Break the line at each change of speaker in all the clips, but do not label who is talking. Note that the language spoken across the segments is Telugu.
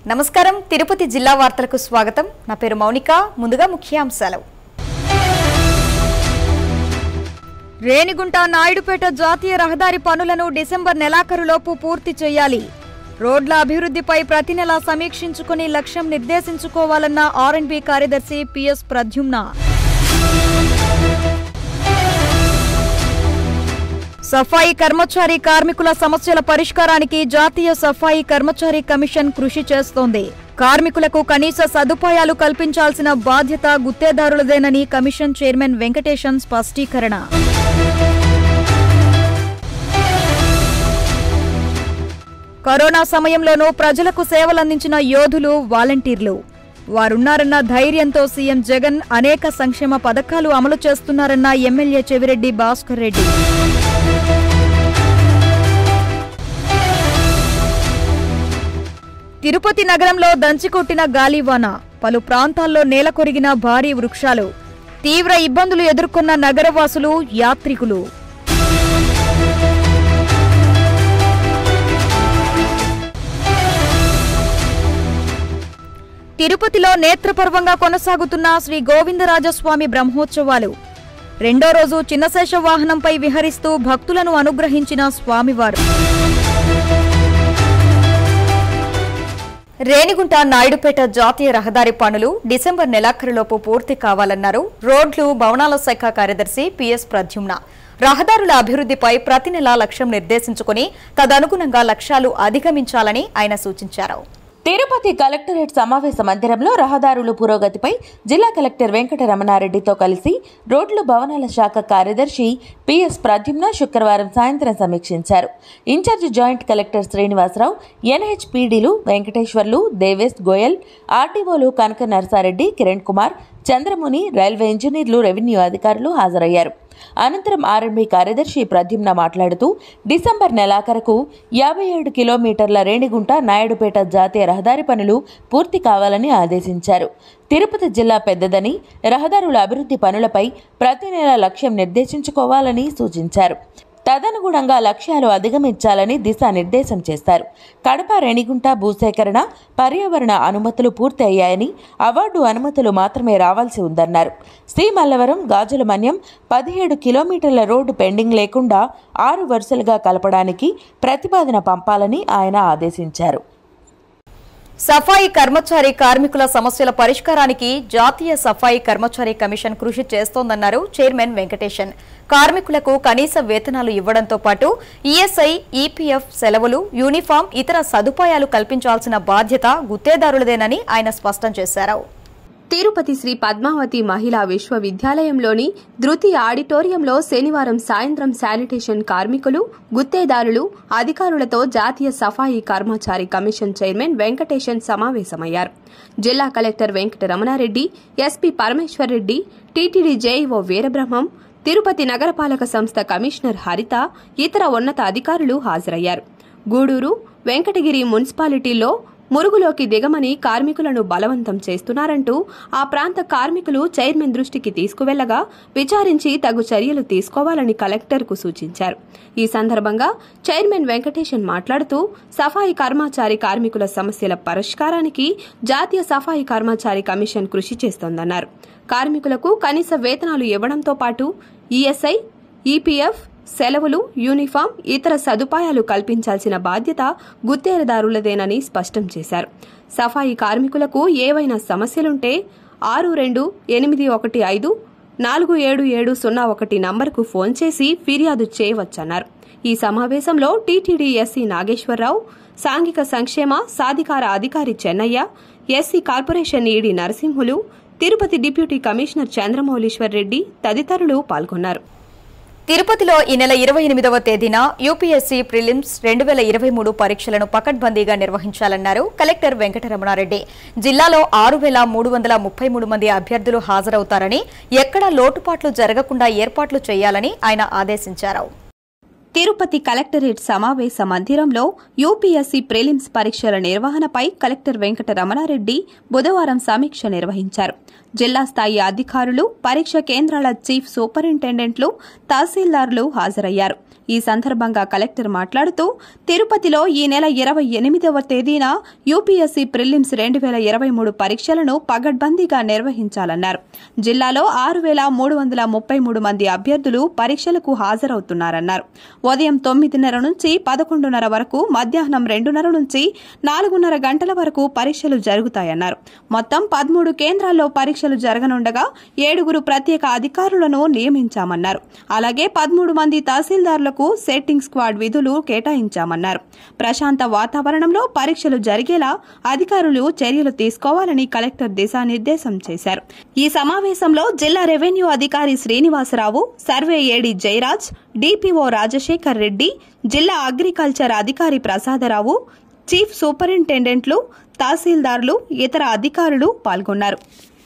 నమస్కారం తిరుపతి జిల్లా వార్తలకు స్వాగతం నా పేరు మౌనిక ముందుగా ముఖ్యాంశాలు రేణిగుంట నాయుడుపేట జాతీయ రహదారి పనులను డిసెంబర్ నెలాఖరులోపు పూర్తి చేయాలి రోడ్ల అభివృద్ధిపై ప్రతి నెల సమీక్షించుకుని లక్ష్యం నిర్దేశించుకోవాలన్న ఆర్ఎండ్బి కార్యదర్శి పిఎస్ ప్రద్యుమ్న సఫాయి కర్మచారి కార్మికుల సమస్యల పరిష్కారానికి జాతీయ సఫాయి కర్మచారి కమిషన్ కృషి చేస్తోంది కార్మికులకు కనీస సదుపాయాలు కల్పించాల్సిన బాధ్యత గుత్తేదారులదేనని కమిషన్ చైర్మన్ వెంకటేశన్ స్పష్టీకరణ కరోనా సమయంలోనూ ప్రజలకు సేవలందించిన యోధులు వాలంటీర్లు వారున్నారన్న ధైర్యంతో సీఎం జగన్ అనేక సంక్షేమ పథకాలు అమలు చేస్తున్నారన్న ఎమ్మెల్యే చెవిరెడ్డి భాస్కర్ రెడ్డి తిరుపతి నగరంలో దంచికొట్టిన గాలివాన పలు ప్రాంతాల్లో నేల కొరిగిన భారీ వృక్షాలు తీవ్ర ఇబ్బందులు ఎదుర్కొన్న నగరవాసులు యాత్రికులు తిరుపతిలో నేత్రపర్వంగా కొనసాగుతున్న శ్రీ గోవిందరాజస్వామి బ్రహ్మోత్సవాలు రెండో రోజు చిన్నశేష వాహనంపై విహరిస్తూ భక్తులను అనుగ్రహించిన స్వామివారు రేణిగుంట నాయుడుపేట జాతీయ రహదారి పనులు డిసెంబర్ నెలాఖరులోపు పూర్తి కావాలన్నారు రోడ్లు భవనాల శాఖ కార్యదర్శి పిఎస్ ప్రద్యుమ్న రహదారుల అభివృద్ధిపై ప్రతి నెలా లక్ష్యం నిర్దేశించుకుని తదనుగుణంగా లక్ష్యాలు అధిగమించాలని ఆయన సూచించారు
తిరుపతి కలెక్టరేట్ సమావేశ మందిరంలో రహదారుల పురోగతిపై జిల్లా కలెక్టర్ వెంకటరమణారెడ్డితో కలిసి రోడ్లు భవనాల శాఖ కార్యదర్శి పిఎస్ ప్రద్యుమ్న శుక్రవారం సాయంత్రం సమీక్షించారు ఇన్ఛార్జి జాయింట్ కలెక్టర్ శ్రీనివాసరావు ఎన్హెచ్పీడీలు వెంకటేశ్వర్లు దేవేశ్ గోయల్ ఆర్టీఓలు కనక నరసారెడ్డి కిరణ్ కుమార్ చంద్రముని రైల్వే ఇంజనీర్లు రెవెన్యూ అధికారులు హాజరయ్యారు అనంతరం ఆర్ఎంబీ కార్యదర్శి ప్రద్యుమ్న మాట్లాడుతూ డిసెంబర్ నెలాఖరకు యాభై ఏడు కిలోమీటర్ల రేణిగుంట నాయుడుపేట జాతీయ రహదారి పనులు పూర్తి కావాలని ఆదేశించారు తిరుపతి జిల్లా పెద్దదని రహదారుల అభివృద్ధి పనులపై ప్రతి నెల లక్ష్యం నిర్దేశించుకోవాలని సూచించారు తదనుగుణంగా లక్ష్యాలు అధిగమించాలని దిశానిర్దేశం చేస్తారు కడప రేణిగుంట భూసేకరణ పర్యావరణ అనుమతులు పూర్తి అయ్యాయని అవార్డు అనుమతులు మాత్రమే రావాల్సి ఉందన్నారు శ్రీ మల్లవరం గాజుల మన్యం పదిహేడు కిలోమీటర్ల రోడ్డు పెండింగ్ లేకుండా ఆరు వరుసలుగా కలపడానికి ప్రతిపాదన పంపాలని ఆయన ఆదేశించారు
సఫాయి కర్మచారి కార్మికుల సమస్యల పరిష్కారానికి జాతీయ సఫాయి కర్మచారి కమిషన్ కృషి చేస్తోందన్నారు చైర్మన్ వెంకటేశన్ కార్మికులకు కనీస వేతనాలు ఇవ్వడంతో పాటు ఈఎస్ఐ ఈపీఎఫ్ సెలవులు యూనిఫామ్ ఇతర సదుపాయాలు కల్పించాల్సిన బాధ్యత గుత్తేదారులదేనని ఆయన స్పష్టం చేశారు
తిరుపతి శ్రీ పద్మావతి మహిళా విశ్వవిద్యాలయంలోని ధృతి ఆడిటోరియంలో శనివారం సాయంత్రం శానిటేషన్ కార్మికులు గుత్తేదారులు అధికారులతో జాతీయ సఫాయి కర్మచారి కమిషన్ చైర్మన్ వెంకటేశన్ సమావేశమయ్యారు జిల్లా collector Venkata Ramanareddy SP Parameshwar Reddy TTD JEO Veerabrahmam Tirupati నగరపాలక సంస్థ కమిషనర్ హరిత ఇతర ఉన్నత అధికారులు హాజరయ్యారు గూడూరు వెంకటగిరి మున్సిపాలిటీలో మురుగులోకి దిగమని కార్మికులను బలవంతం చేస్తున్నారంటూ ఆ ప్రాంత కార్మికులు చైర్మన్ దృష్టికి తీసుకువెళ్లగా విచారించి తగు చర్యలు తీసుకోవాలని కలెక్టర్కు సూచించారు ఈ సందర్భంగా చైర్మన్ వెంకటేశన్ మాట్లాడుతూ సఫాయి కర్మచారి కార్మికుల సమస్యల పరిష్కారానికి జాతీయ సఫాయి కర్మచారి కమిషన్ కృషి చేస్తోందన్నారు కార్మికులకు కనీస వేతనాలు ఇవ్వడంతో పాటు ఈఎస్ఐ ఈపీఎఫ్ సెలవులు యూనిఫామ్ ఇతర సదుపాయాలు కల్పించాల్సిన బాధ్యత గుత్తేదారులదేనని స్పష్టం చేశారు సఫాయి కార్మికులకు ఏవైనా సమస్యలుంటే ఆరు రెండు ఎనిమిది ఒకటి ఐదు నాలుగు ఏడు ఏడు సున్నా ఒకటి నంబర్కు ఫోన్ చేసి ఫిర్యాదు చేయవచ్చన్నారు ఈ సమావేశంలో టీటీడీ ఎస్సీ నాగేశ్వరరావు సాంఘిక సంక్షేమ సాధికార అధికారి Chennaiah SC corporation ED Narasimhulu Tirupati deputy commissioner Chandramouleeswar Reddy తదితరులు పాల్గొన్నారు
తిరుపతిలో ఈ నెల ఇరవై ఎనిమిదవ తేదీన యూపీఎస్సీ ప్రిలిమ్స్ రెండు వేల ఇరవై మూడు పరీక్షలను పకడ్బందీగా నిర్వహించాలన్నారు కలెక్టర్ వెంకటరమణారెడ్డి జిల్లాలో ఆరు వేల మూడు వందల ముప్పై మూడు మంది అభ్యర్థులు హాజరవుతారని ఎక్కడా లోటుపాట్లు జరగకుండా ఏర్పాట్లు చేయాలని ఆయన ఆదేశించారు
తిరుపతి కలెక్టరేట్ సమావేశ మందిరంలో యూపీఎస్సీ ప్రిలిమ్స్ పరీక్షల నిర్వహణపై కలెక్టర్ వెంకట రమణారెడ్డి బుధవారం సమీక్ష నిర్వహించారు జిల్లా స్థాయి అధికారులు పరీక్ష కేంద్రాల చీఫ్ సూపరింటెండెంట్లు తహసీల్దార్లు హాజరయ్యారు ఈ సందర్భంగా కలెక్టర్ మాట్లాడుతూ తిరుపతిలో ఈ నెల ఇరవై ఎనిమిదవ తేదీన యూపీఎస్సీ ప్రిలిమ్స్ రెండు వేల ఇరవై మూడు పరీక్షలను పగడ్బందీగా నిర్వహించాలన్నారు జిల్లాలో ఆరు వేల మూడు వందల ముప్పై మూడు మంది అభ్యర్థులు పరీక్షలకు హాజరవుతున్నారన్నారు ఉదయం తొమ్మిదిన్నర నుంచి పదకొండున్నర వరకు మధ్యాహ్నం రెండున్నర నుంచి నాలుగున్నర గంటల వరకు పరీక్షలు జరుగుతాయన్నారు మొత్తం పదమూడు కేంద్రాల్లో పరీక్షలు జరగనుండగా ఏడుగురు ప్రత్యేక అధికారులను నియమించామన్నారు అలాగే పదమూడు మంది తహసీల్దార్లకు సెట్టింగ్ స్క్వాడ్ విధులు కేటాయించామన్నారు ప్రశాంత వాతావరణంలో పరీక్షలు జరిగేలా అధికారులు చర్యలు తీసుకోవాలని కలెక్టర్ దిశానిర్దేశం చేశారు ఈ సమావేశంలో జిల్లా రెవెన్యూ అధికారి Srinivasarao survey AD Jayaraj DPO Rajasekhar Reddy జిల్లా అగ్రికల్చర్ అధికారి ప్రసాదరావు చీఫ్ సూపరింటెండెంట్లు తహసీల్దార్లు ఇతర అధికారులు పాల్గొన్నారు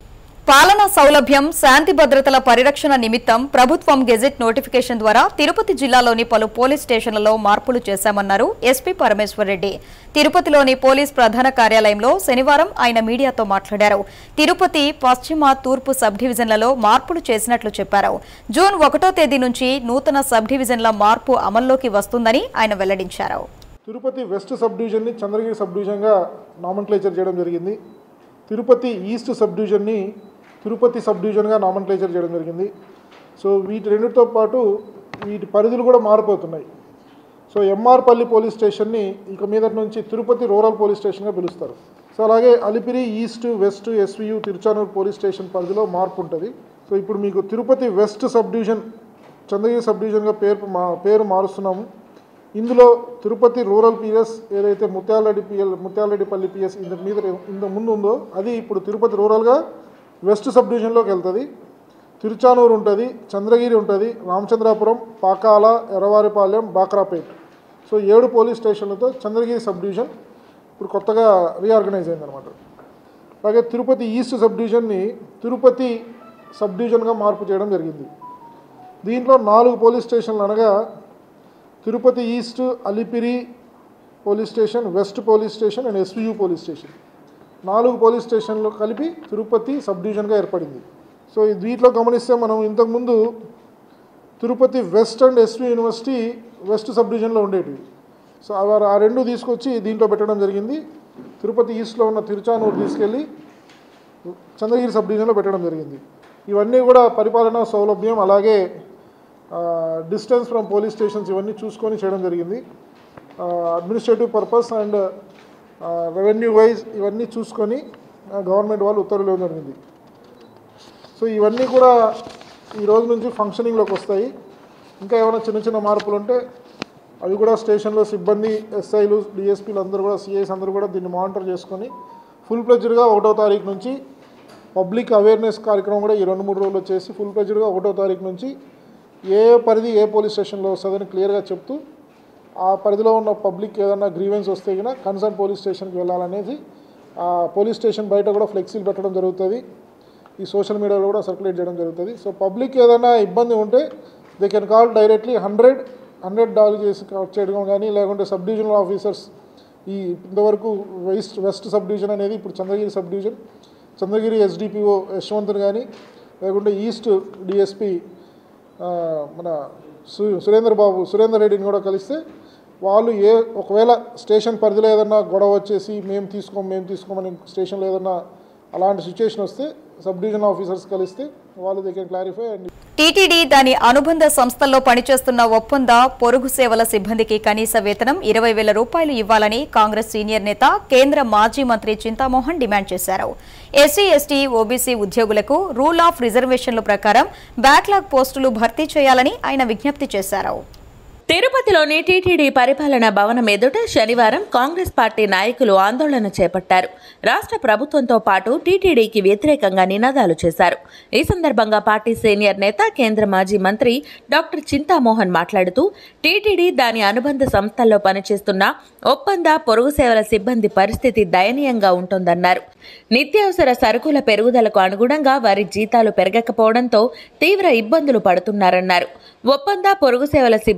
పాలనా సౌలభ్యం శాంతి భద్రతల పరిరక్షణ నిమిత్తం ప్రభుత్వం గెజెట్ నోటిఫికేషన్ ద్వారా తిరుపతి జిల్లాలోని పలు పోలీస్ స్టేషన్లలో మార్పులు చేశామన్నారు ఎస్పీ పరమేశ్వర్ రెడ్డి తిరుపతిలోని పోలీస్ ప్రధాన కార్యాలయంలో శనివారం ఆయన మీడియాతో మాట్లాడారు తిరుపతి పశ్చిమ తూర్పు సబ్ డివిజన్లలో మార్పులు చేసినట్లు చెప్పారు జూన్ ఒకటో తేదీ నుంచి నూతన సబ్ డివిజన్ల మార్పు అమల్లోకి వస్తుందని ఆయన వెల్లడించారు
తిరుపతి వెస్ట్ సబ్ డివిజన్ని చంద్రగిరి సబ్ డివిజన్గా నామన్క్లేచర్ చేయడం జరిగింది తిరుపతి ఈస్ట్ సబ్ డివిజన్ని తిరుపతి సబ్ డివిజన్గా నామన్క్లేచర్ చేయడం జరిగింది సో వీటి రెండితో పాటు వీటి పరిధులు కూడా మారిపోతున్నాయి సో ఎంఆర్పల్లి పోలీస్ స్టేషన్ని ఇక మీదటి నుంచి తిరుపతి రూరల్ పోలీస్ స్టేషన్గా పిలుస్తారు సో అలాగే Alipiri east west SVU Tiruchanur police station పరిధిలో మార్పు ఉంటుంది సో ఇప్పుడు మీకు Tirupati west sub division Chandragiri sub డివిజన్గా పేరు మా పేరు మారుస్తున్నాము ఇందులో తిరుపతి రూరల్ పిఎస్ ఏదైతే ముత్యాలరెడ్డి పిఎల్ ముత్యాలరెడ్డిపల్లి పిఎస్ ఇంతకు మీద ఇంత ముందు ఉందో అది ఇప్పుడు తిరుపతి రూరల్గా వెస్ట్ సబ్ డివిజన్లోకి వెళ్తుంది తిరుచానూరు ఉంటుంది చంద్రగిరి ఉంటుంది రామచంద్రాపురం పాకాల ఎర్రవారిపాలెం బాక్రాపేట్ సో ఏడు పోలీస్ స్టేషన్లతో చంద్రగిరి సబ్ డివిజన్ ఇప్పుడు కొత్తగా రీఆర్గనైజ్ అయిందనమాట అలాగే తిరుపతి ఈస్ట్ సబ్ డివిజన్ని తిరుపతి సబ్ డివిజన్గా మార్పు చేయడం జరిగింది దీంట్లో నాలుగు పోలీస్ స్టేషన్లు అనగా Tirupati east Alipiri police station west police station and SVU police station నాలుగు పోలీస్ స్టేషన్లు కలిపి తిరుపతి సబ్ డివిజన్గా ఏర్పడింది సో ఈ వీటిలో గమనిస్తే మనం ఇంతకుముందు Tirupati west and SV university west sub డివిజన్లో ఉండేటివి సో అవి ఆ రెండు తీసుకొచ్చి దీంట్లో పెట్టడం జరిగింది తిరుపతి ఈస్ట్లో ఉన్న తిరుచానూరు తీసుకెళ్ళి చంద్రగిరి సబ్ డివిజన్లో పెట్టడం జరిగింది ఇవన్నీ కూడా పరిపాలనా సౌలభ్యం అలాగే డిస్టెన్స్ ఫ్రమ్ పోలీస్ స్టేషన్స్ ఇవన్నీ చూసుకొని చేయడం జరిగింది administrative purpose and revenue wise ఇవన్నీ చూసుకొని గవర్నమెంట్ వాళ్ళు ఉత్తర్వులు ఇవ్వడం జరిగింది సో ఇవన్నీ కూడా ఈ రోజు నుంచి ఫంక్షనింగ్లోకి వస్తాయి ఇంకా ఏమైనా చిన్న చిన్న మార్పులు ఉంటే అవి కూడా స్టేషన్లో సిబ్బంది ఎస్ఐలు డిఎస్పీలు అందరూ కూడా సిఐస్ అందరూ కూడా దీన్ని మానిటర్ చేసుకొని ఫుల్ ప్లెజ్డ్గా ఒకటో తారీఖు నుంచి పబ్లిక్ అవేర్నెస్ కార్యక్రమం కూడా ఈ రెండు మూడు రోజులు చేసి ఫుల్ ప్లెజ్డ్గా ఒకటో తారీఖు నుంచి ఏ పరిధి ఏ పోలీస్ స్టేషన్లో వస్తుందని క్లియర్గా చెప్తూ ఆ పరిధిలో ఉన్న పబ్లిక్ ఏదైనా గ్రీవెన్స్ వస్తే కనుక కన్సర్న్ పోలీస్ స్టేషన్కి వెళ్ళాలనేది ఆ పోలీస్ స్టేషన్ బయట కూడా ఫ్లెక్సీలు పెట్టడం జరుగుతుంది ఈ సోషల్ మీడియాలో కూడా సర్క్యులేట్ చేయడం జరుగుతుంది సో పబ్లిక్ ఏదైనా ఇబ్బంది ఉంటే they can call directly hundred hundred dial చేసి చేయడం కానీ లేకుంటే సబ్ డివిజనల్ ఆఫీసర్స్ ఈ ఇంతవరకు వెస్ట్ వెస్ట్ సబ్ డివిజన్ అనేది ఇప్పుడు Chandragiri sub division Chandragiri SDPO Yashwanth కానీ లేకుంటే ఈస్ట్ డిఎస్పి మన సు సురేందర్ బాబు సురేందర్ రెడ్డిని కూడా కలిస్తే వాళ్ళు ఏ ఒకవేళ స్టేషన్ పరిధిలో ఏదన్నా గొడవ వచ్చేసి మేము తీసుకోం మేము తీసుకోమని స్టేషన్లో ఏదన్నా అలాంటి సిచ్యువేషన్ వస్తే సబ్ డివిజన్ ఆఫీసర్స్ కలిస్తే వాళ్ళు they can clarify and
TTD దాని అనుబంధ సంస్థల్లో పనిచేస్తున్న ఒప్పంద పొరుగు సేవల సిబ్బందికి కనీస వేతనం ఇరవై వేల రూపాయలు ఇవ్వాలని కాంగ్రెస్ సీనియర్ నేత కేంద్ర మాజీ మంత్రి చింతామోహన్ డిమాండ్ చేశారు ఎస్సీ ఎస్టీ ఓబీసీ ఉద్యోగులకు రూల్ ఆఫ్ రిజర్వేషన్ల ప్రకారం బ్యాక్లాగ్ పోస్టులు భర్తీ చేయాలని ఆయన విజ్ఞప్తి చేశారు
తిరుపతిలోని టీటీడీ పరిపాలనా భవనం ఎదుట శనివారం కాంగ్రెస్ పార్టీ నాయకులు ఆందోళన చేపట్టారు రాష్ట్ర ప్రభుత్వంతో పాటు టీటీడీకి వ్యతిరేకంగా నినాదాలు చేశారు ఈ సందర్భంగా పార్టీ సీనియర్ నేత కేంద్ర మాజీ మంత్రి డాక్టర్ చింతామోహన్ మాట్లాడుతూ టీటీడీ దాని అనుబంధ సంస్థల్లో పనిచేస్తున్న ఒప్పంద పొరుగు సేవల సిబ్బంది పరిస్థితి దయనీయంగా ఉంటోందన్నారు నిత్యావసర సరుకుల పెరుగుదలకు అనుగుణంగా వారి జీతాలు పెరగకపోవడంతో తీవ్ర ఇబ్బందులు పడుతున్నారన్నారు ఒప్పంద పొరుగు సేవల సిబ్బందికి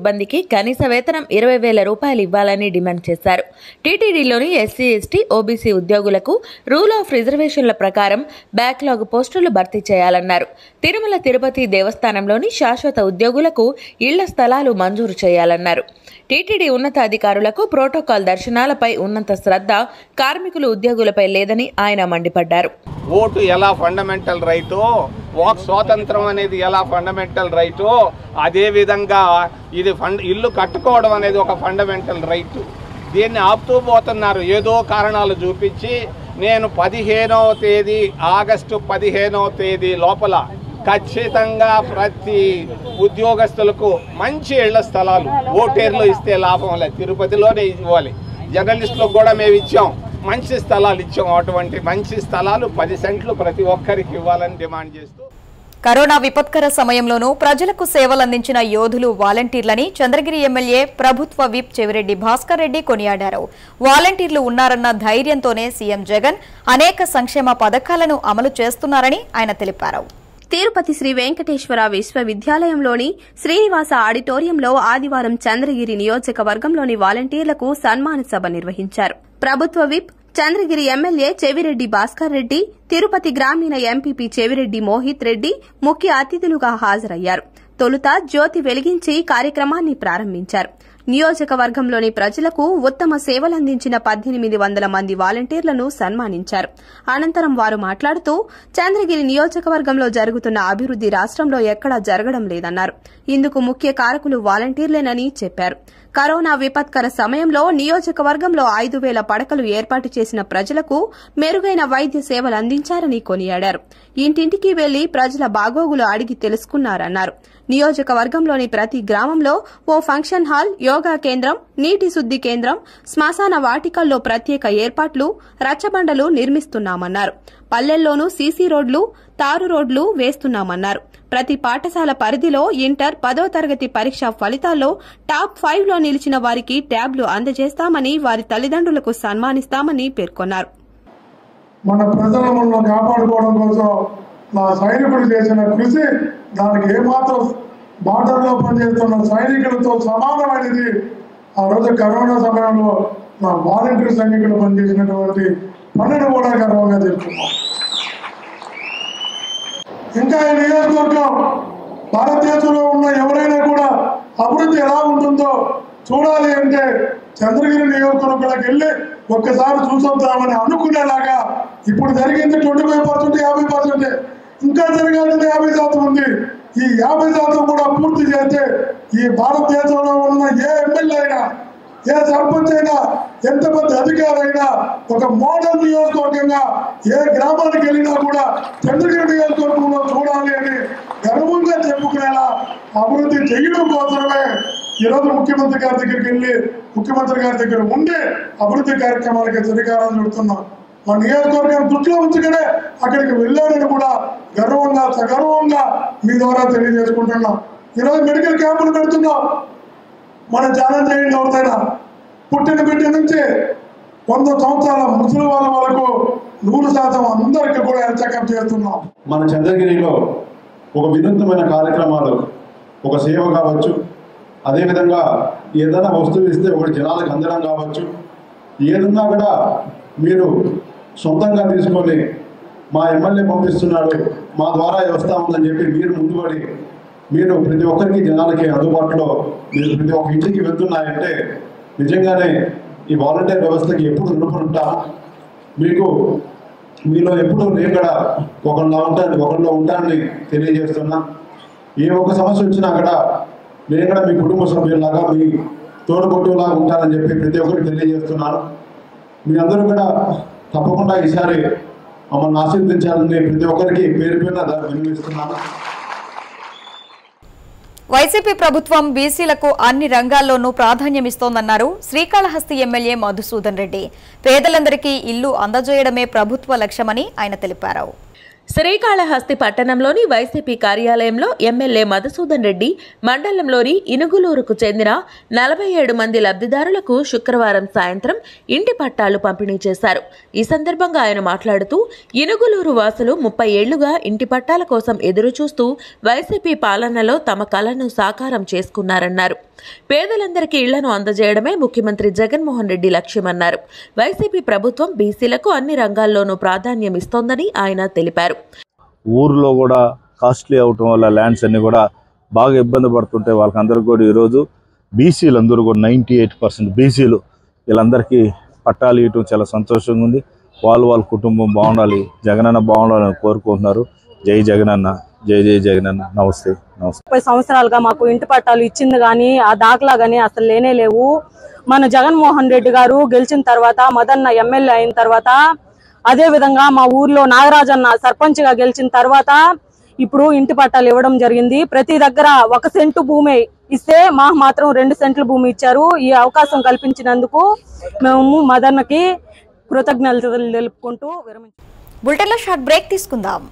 కనీస వేతనం ఇరవై వేల రూపాయలు ఇవ్వాలని డిమాండ్ చేశారు టీటీడీలోని ఎస్సీ ఎస్టీ ఓబీసీ ఉద్యోగులకు రూల్ ఆఫ్ రిజర్వేషన్ల ప్రకారం బ్యాక్లాగ్ పోస్టులు భర్తీ చేయాలన్నారు తిరుమల తిరుపతి దేవస్థానంలోని శాశ్వత ఉద్యోగులకు ఇళ్ల స్థలాలు మంజూరు చేయాలన్నారు టీటీడీ ఉన్నతాధికారులకు ప్రోటోకాల్ దర్శనాలపై ఉన్నంత శ్రద్ధ కార్మికులు ఉద్యోగులపై లేదని ఆయన మండిపడ్డారు
ఓటు ఎలా ఫండమెంటల్ రైటో వాక్ స్వాతంత్రం అనేది ఎలా ఫండమెంటల్ రైటో అదే విధంగా ఇది ఫండ్ ఇల్లు కట్టుకోవడం అనేది ఒక ఫండమెంటల్ రైట్ దీన్ని ఆపుతూ పోతున్నారు ఏదో కారణాలు చూపించి నేను పదిహేనవ తేదీ ఆగస్టు పదిహేనవ తేదీ లోపల ఖచ్చితంగా ప్రతి ఉద్యోగస్తులకు మంచి ఇళ్ల స్థలాలు ఓటేర్లు ఇస్తే లాభం లేదు తిరుపతిలోనే ఇవ్వాలి జర్నలిస్టులకు కూడా మేము ఇచ్చాం మంచి స్థలాలు ఇచ్చాం అటువంటి మంచి స్థలాలు పది సెంట్లు ప్రతి ఒక్కరికి ఇవ్వాలని డిమాండ్ చేస్తూ
కరోనా విపత్కర సమయంలోనూ ప్రజలకు సేవలందించిన యోధులు వాలంటీర్లని చంద్రగిరి ఎమ్మెల్యే ప్రభుత్వ విప్ చెవిరెడ్డి భాస్కర్ రెడ్డి కొనియాడారు వాలంటీర్లు ఉన్నారన్న ధైర్యంతోనే సీఎం జగన్ అనేక సంక్షేమ పథకాలను అమలు చేస్తున్నారని ఆయన తెలిపారు
తిరుపతి శ్రీ వెంకటేశ్వర విశ్వవిద్యాలయంలోని శ్రీనివాస ఆడిటోరియంలో ఆదివారం చంద్రగిరి నియోజకవర్గంలోని వాలంటీర్లకు సన్మాన సభ నిర్వహించారు ప్రభుత్వ విప్ చంద్రగిరి ఎమ్మెల్యే చెవిరెడ్డి భాస్కర్ రెడ్డి తిరుపతి గ్రామీణ ఎంపీపీ చెవిరెడ్డి మోహిత్ రెడ్డి ముఖ్య అతిథులుగా హాజరయ్యారు తొలుత జ్యోతి వెలిగించి కార్యక్రమాన్ని ప్రారంభించారు నియోజకవర్గంలోని ప్రజలకు ఉత్తమ సేవలందించిన పద్దెనిమిది వందల మంది వాలంటీర్లను సన్మానించారు అనంతరం వారు మాట్లాడుతూ చంద్రగిరి నియోజకవర్గంలో జరుగుతున్న అభివృద్ది రాష్ట్రంలో ఎక్కడా జరగడం లేదన్నారు ఇందుకు ముఖ్య కారకులు వాలంటీర్లేనని చెప్పారు కరోనా విపత్కర సమయంలో నియోజకవర్గంలో ఐదు వేల పడకలు ఏర్పాటు చేసిన ప్రజలకు మెరుగైన వైద్య సేవలు అందించారని కొనియాడారు ఇంటింటికి వెళ్లి ప్రజల బాగోగులు అడిగి తెలుసుకున్నారన్నారు నియోజకవర్గంలోని ప్రతి గ్రామంలో ఓ ఫంక్షన్ హాల్ యోగా కేంద్రం నీటి శుద్ది కేంద్రం శ్మశాన వాటికల్లో ప్రత్యేక ఏర్పాట్లు రచ్చబండలు నిర్మిస్తున్నామన్నారు పల్లెల్లోనూ సీసీ రోడ్లు తారు రోడ్లు వేస్తున్నామన్నారు ప్రతి పాఠశాల పరిధిలో ఇంటర్ పదో తరగతి పరీక్ష ఫలితాల్లో టాప్ ఫైవ్ లో నిలిచిన వారికి ట్యాబ్లు అందజేస్తామని వారి తల్లిదండ్రులకు సన్మానిస్తామని పేర్కొన్నారు
మన ప్రజల మనల్ని కాపాడుకోవడం కోసం నా సైనికుడు చేసిన కృషి దానికి ఏమాత్రం బార్డర్లో పనిచేస్తున్న సైనికులతో సమానమైనది ఆ రోజు కరోనా సమయంలో నా వాలంటీర్ సైనికులు పనిచేసినటువంటి పనిని కూడా గర్వంగా చెప్తున్నాం ఇంకా ఈ నియోజకవర్గం భారతదేశంలో ఉన్న ఎవరైనా కూడా అభివృద్ధి ఎలా ఉంటుందో చూడాలి అంటే చంద్రగిరి నియోజకవర్గంలోకి వెళ్ళి ఒక్కసారి చూసొద్దామని అనుకునేలాగా ఇప్పుడు జరిగింది ట్వంటీ ఫైవ్ పర్సెంట్ యాభై పర్సెంట్ ఇంకా జరగాల్సింది యాభై శాతం ఉంది ఈ యాభై శాతం కూడా పూర్తి చేస్తే ఈ భారతదేశంలో ఉన్న ఏ ఎమ్మెల్యే అయినా ఏ సర్పంచ్ అయినా ఎంత పెద్ద అధికారైనా ఒక మోడల్ నియోజకవర్గంగా ఏ గ్రామానికి వెళ్ళినా కూడా చంద్రగిరి నియోజకవర్గంలో చూడాలి అని గర్వంగా చెప్పుకునేలా అభివృద్ధి చేయడం కోసమే ఈరోజు ముఖ్యమంత్రి గారి దగ్గరికి వెళ్ళి ముఖ్యమంత్రి గారి దగ్గర ఉండి అభివృద్ధి కార్యక్రమాలకి శ్రీకారం చుడుతున్నాం మన నియోజకవర్గం దృష్టిలో ఉంచుకునే అక్కడికి వెళ్ళారని కూడా గర్వంగా సగర్వంగా మీ ద్వారా తెలియజేసుకుంటున్నాం ఈరోజు మెడికల్ క్యాంపులు పెడుతున్నాం మన ఛాలెంజ్ చేయండి ఎవరిదైనా పుట్టిన బిడ్డ నుంచి వంద సంవత్సరాల ముసలి వాళ్ళ వరకు నూరు శాతం అందరికీ కూడా హెల్త్ చెకప్ చేస్తున్నాం
మన చంద్రగిరిలో ఒక వినూత్నమైన కార్యక్రమాలు ఒక సేవ కావచ్చు అదేవిధంగా ఏదైనా వస్తువు ఇస్తే ఒకటి జనాలకు అందడం కావచ్చు ఏదున్నా కూడా మీరు సొంతంగా తీసుకొని మా ఎమ్మెల్యే పంపిస్తున్నాడు మా ద్వారా ఇది వస్తా ఉందని చెప్పి మీరు ముందుపడి మీరు ప్రతి ఒక్కరికి జనాలకి అందుబాటులో మీరు ప్రతి ఒక్క ఇంటికి వెళ్తున్నాయంటే నిజంగానే ఈ వాలంటీర్ వ్యవస్థకి ఎప్పుడు రుణపడి ఉంటాము మీకు మీలో ఎప్పుడు నేను కూడా ఒకళ్ళ ఉంటాను ఒకళ్ళలో ఉంటానని తెలియజేస్తున్నా ఏ ఒక్క సమస్య వచ్చినా కూడా నేను కూడా మీ కుటుంబ సభ్యులాగా మీ తోడుకొట్టులాగా ఉంటానని చెప్పి ప్రతి ఒక్కరికి తెలియజేస్తున్నాను మీ అందరూ కూడా తప్పకుండా ఈసారి మమ్మల్ని ఆశీర్వదించాలని ప్రతి ఒక్కరికి పేరు పేరున వినిపిస్తున్నాను
వైసీపీ ప్రభుత్వం బీసీలకు అన్ని రంగాల్లోనూ ప్రాధాన్యమిస్తోందన్నారు శ్రీకాళహస్తి ఎమ్మెల్యే మధుసూదన్ రెడ్డి పేదలందరికీ ఇల్లు అందజేయడమే ప్రభుత్వ లక్ష్యమని ఆయన తెలిపారు
శ్రీకాళహస్తి పట్టణంలోని వైసీపీ కార్యాలయంలో ఎమ్మెల్యే మధుసూదన్ రెడ్డి మండలంలోని ఇనుగులూరుకు చెందిన నలభై ఏడు మంది లబ్ధిదారులకు శుక్రవారం సాయంత్రం ఇంటి పట్టాలు పంపిణీ చేశారు ఈ సందర్భంగా ఆయన మాట్లాడుతూ ఇనుగులూరు వాసులు ముప్పై ఏళ్లుగా ఇంటి పట్టాల కోసం ఎదురుచూస్తూ వైసీపీ పాలనలో తమ కలను సాకారం చేసుకున్నారన్నారు పేదలందరికీ ఇళ్లను అందజేయడమే ముఖ్యమంత్రి జగన్మోహన్ రెడ్డి లక్ష్యమన్నారు వైసీపీ ప్రభుత్వం బీసీలకు అన్ని రంగాల్లోనూ ప్రాధాన్యం ఇస్తోందని ఆయన తెలిపారు
ఊర్లో కూడా కాస్ట్లీ అవటం వల్ల ల్యాండ్స్ అన్ని కూడా బాగా ఇబ్బంది పడుతుంటే వాళ్ళకందరికీ కూడా ఈరోజు బీసీలు అందరూ కూడా నైంటీ ఎయిట్ పర్సెంట్ బీసీలు వీళ్ళందరికీ పట్టాలు ఇవ్వటం చాలా సంతోషంగా ఉంది వాళ్ళు వాళ్ళ కుటుంబం బాగుండాలి జగనన్న బాగుండాలని కోరుకుంటున్నారు జై జగనన్న జై జై జగనన్న నమస్తే నమస్తే
ముప్పై సంవత్సరాలుగా మాకు ఇంటి పట్టాలు ఇచ్చింది కానీ ఆ దాఖలా కానీ అసలు లేనే లేవు మన జగన్మోహన్ రెడ్డి గారు గెలిచిన తర్వాత మదన్న ఎమ్మెల్యే అయిన తర్వాత అదే విధంగా మా ఊర్లో నాగరాజన్న సర్పంచ్ గా గెలిచిన తర్వాత ఇప్పుడు ఇంటి పట్టాలు ఇవ్వడం జరిగింది ప్రతి దగ్గర ఒక సెంటు భూమి ఇస్తే మాకు మాత్రం రెండు సెంట్ల భూమి ఇచ్చారు ఈ అవకాశం కల్పించినందుకు మేము మదన్నకి కృతజ్ఞతలు తెలుపుకుంటూ విరమించాం
బులెటిన్లో షార్ట్ బ్రేక్ తీసుకుందాం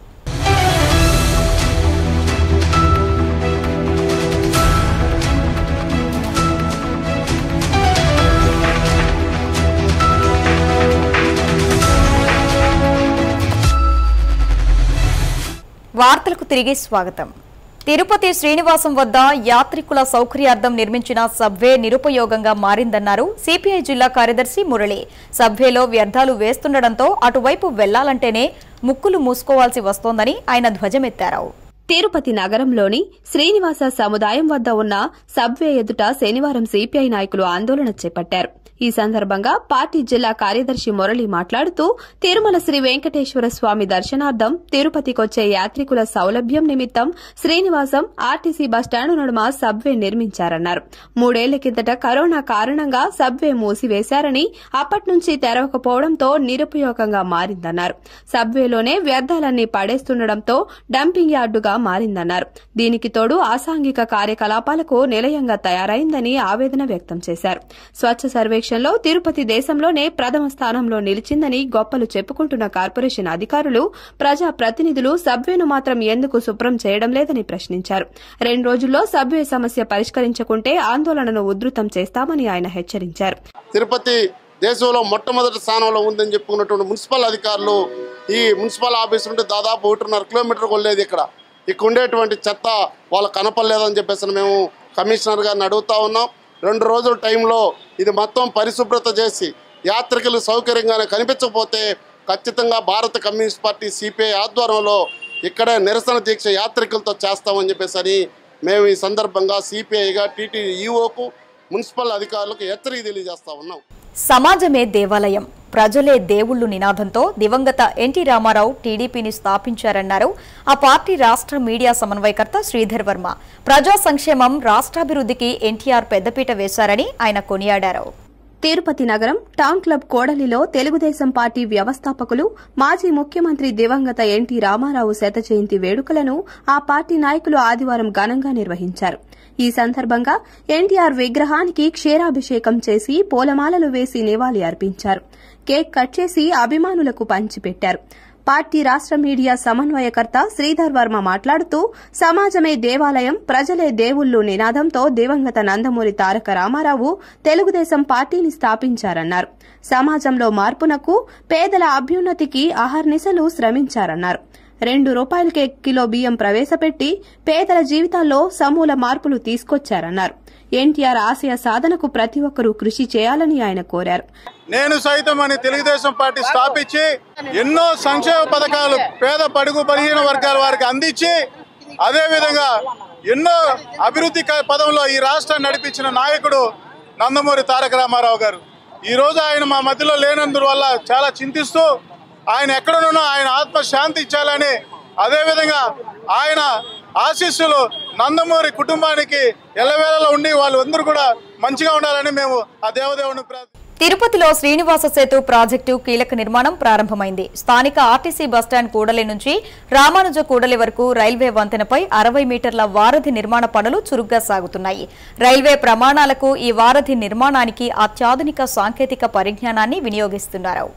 వార్తలకు తిరిగి స్వాగతం తిరుపతి శ్రీనివాసం వద్ద యాత్రికుల సౌకర్యార్థం నిర్మించిన సబ్వే నిరుపయోగంగా మారిందన్నారు సిపిఐ జిల్లా కార్యదర్శి మురళి సబ్వేలో వ్యర్థాలు వేస్తుండటంతో అటువైపు వెళ్లాలంటేనే ముక్కులు మూసుకోవాల్సి వస్తోందని ఆయన ధ్వజమెత్తారు
తిరుపతి నగరంలోని శ్రీనివాస సముదాయం వద్ద ఉన్న సబ్వే ఎదుట శనివారం సిపిఐ నాయకులు ఆందోళన చేపట్టారు ఈ సందర్భంగా పార్టీ జిల్లా కార్యదర్శి మురళి మాట్లాడుతూ తిరుమల శ్రీ వెంకటేశ్వర స్వామి దర్శనార్థం తిరుపతికొచ్చే యాత్రికుల సౌలభ్యం నిమిత్తం శ్రీనివాసం ఆర్టీసీ బస్టాండ్ నడుమ సబ్వే నిర్మించారన్నారు మూడేళ్ల కిందట కరోనా కారణంగా సబ్వే మూసివేశారని అప్పటి నుంచి తెరవకపోవడంతో నిరుపయోగంగా మారిందన్నారు సబ్వేలోనే వ్యర్థాలన్నీ పడేస్తుండటంతో డంపింగ్ యార్డుగా మారిందన్నారు దీనికి తోడు అసాంఘిక కార్యకలాపాలకు నిలయంగా తయారైందని ఆవేదన వ్యక్తం చేశారు స్వచ్ఛ సర్వేక్షణలో తిరుపతి దేశంలోనే ప్రథమ స్థానంలో నిలిచిందని గొప్పలు చెప్పుకుంటున్న కార్పొరేషన్ అధికారులు ప్రజా ప్రతినిధులు సబ్వేను మాత్రం ఎందుకు శుభ్రం చేయడం లేదని ప్రశ్నించారు రెండు రోజుల్లో సబ్వే సమస్య పరిష్కరించకుంటే ఆందోళనను ఉధృతం చేస్తామని ఆయన హెచ్చరించారు
తిరుపతి దేశంలో మొట్టమొదటి స్థానంలో ఉందని చెప్పుకున్నటువంటి మున్సిపల్ అధికారులు ఈ మున్సిపల్ ఆఫీస్ నుండి దాదాపు ఒకటిన్నర కిలోమీటర్ వెళ్ళేది ఇక్కడ ఇక్కడ ఉండేటువంటి చెత్త వాళ్ళకి కనపడలేదని చెప్పేసి మేము కమిషనర్ గారిని అడుగుతా ఉన్నాం రెండు రోజుల టైంలో ఇది మొత్తం పరిశుభ్రత చేసి యాత్రికులు సౌకర్యంగానే కనిపించకపోతే ఖచ్చితంగా భారత కమ్యూనిస్ట్ పార్టీ సిపిఐ ఆధ్వర్యంలో ఇక్కడే నిరసన దీక్ష యాత్రికులతో చేస్తామని చెప్పేసి అని మేము ఈ సందర్భంగా సిపిఐగా టీటీ ఈఓకు మున్సిపల్ అధికారులకు హెచ్చరిక తెలియజేస్తా ఉన్నాం
సమాజమే దేవాలయం ప్రజలే దేవుళ్లు నినాదంతో దివంగత ఎన్టీ రామారావు టీడీపీని స్థాపించారన్నారు ఆ పార్టీ రాష్ట్ర మీడియా సమన్వయకర్త శ్రీధర్ వర్మ ప్రజా సంక్షేమం రాష్ట్రాభివృద్ధికి ఎన్టీఆర్ పెద్దపీట వేశారని ఆయన కొనియాడారు
తిరుపతి నగరం టౌన్ క్లబ్ కోడలిలో తెలుగుదేశం పార్టీ వ్యవస్థాపకులు మాజీ ముఖ్యమంత్రి దివంగత ఎన్టీ రామారావు శత జయంతి వేడుకలను ఆ పార్టీ నాయకులు ఆదివారం ఘనంగా నిర్వహించారు ఈ సందర్భంగా ఎన్టీఆర్ విగ్రహానికి క్షీరాభిషేకం చేసి పూలమాలలు వేసి నివాళి అర్పించారు కేక్ కట్ చేసి అభిమానులకు పంచిపెట్టారు పార్టీ రాష్ట్ర మీడియా సమన్వయకర్త శ్రీధర్ వర్మ మాట్లాడుతూ సమాజమే దేవాలయం ప్రజలే దేవుళ్లు నినాదంతో దివంగత నందమూరి తారక రామారావు తెలుగుదేశం పార్టీని స్థాపించారన్నారు సమాజంలో మార్పునకు పేదల అభ్యున్నతికి అహర్నిశలు శ్రమించారన్నారు రెండు రూపాయలకే కిలో బియ్యం ప్రవేశపెట్టి పేదల జీవితాల్లో సమూల మార్పులు తీసుకొచ్చారన్నారు ఎన్టీఆర్ ఆశయ సాధనకు ప్రతి ఒక్కరూ కృషి చేయాలని ఆయన కోరారు
నేను సైతం అని తెలుగుదేశం పార్టీ స్థాపించి ఎన్నో సంక్షేమ పథకాలు పేద పడుగు బలహీన వర్గాల వారికి అందించి అదే విధంగా ఎన్నో అభివృద్ధి క- పదంలో ఈ రాష్ట్రాన్ని నడిపించిన నాయకుడు నందమూరి తారక రామారావు గారు ఈ రోజు ఆయన మా మధ్యలో లేనందువల్ల చాలా చింతిస్తూ ఆయన ఎక్కడనున్నా ఆయన ఆత్మ శాంతి ఇచ్చాలని అదేవిధంగా ఆయన ఆశీస్సులు నందమూరి కుటుంబానికి ఎల్లవేళలా ఉండి వాళ్ళందరూ కూడా మంచిగా ఉండాలని మేము ఆ దేవదేవుని ప్రార్థి
తిరుపతిలో శ్రీనివాస సేతు ప్రాజెక్టు కీలక నిర్మాణం ప్రారంభమైంది స్థానిక ఆర్టీసీ బస్టాండ్ కూడలి నుంచి రామానుజ కూడలి వరకు రైల్వే వంతెనపై అరవై మీటర్ల వారధి నిర్మాణ పనులు చురుగ్గా సాగుతున్నాయి రైల్వే ప్రమాణాలకు ఈ వారధి నిర్మాణానికి అత్యాధునిక సాంకేతిక పరిజ్ఞానాన్ని వినియోగిస్తున్నారు